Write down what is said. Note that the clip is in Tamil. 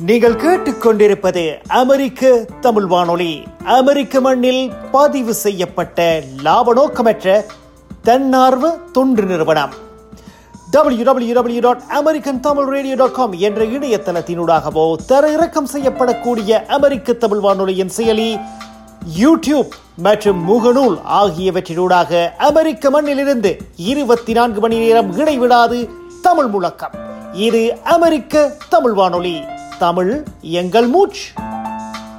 நீங்கள் கேட்டுக்கொண்டிருப்பது அமெரிக்க தமிழ் வானொலி அமெரிக்க மண்ணில் பதிவு செய்யப்பட்ட லாப நோக்கமற்ற தன்னார்வ தொண்டு நிறுவனம் www.americantamilradio.com dot American Tamil radio dot com என்ற இணையதளத்தினூடாகவோ தரையிறக்கம் செய்யப்படக்கூடிய அமெரிக்க தமிழ் வானொலியின் செயலி யூடியூப் மற்றும் முகநூல் ஆகியவற்றினூடாக அமெரிக்க மண்ணிலிருந்து இருபத்தி நான்கு மணி நேரம் இடைவிடாது தமிழ் முழக்கம் இது அமெரிக்க தமிழ் வானொலி தமிழ் எங்கள் மூச்சு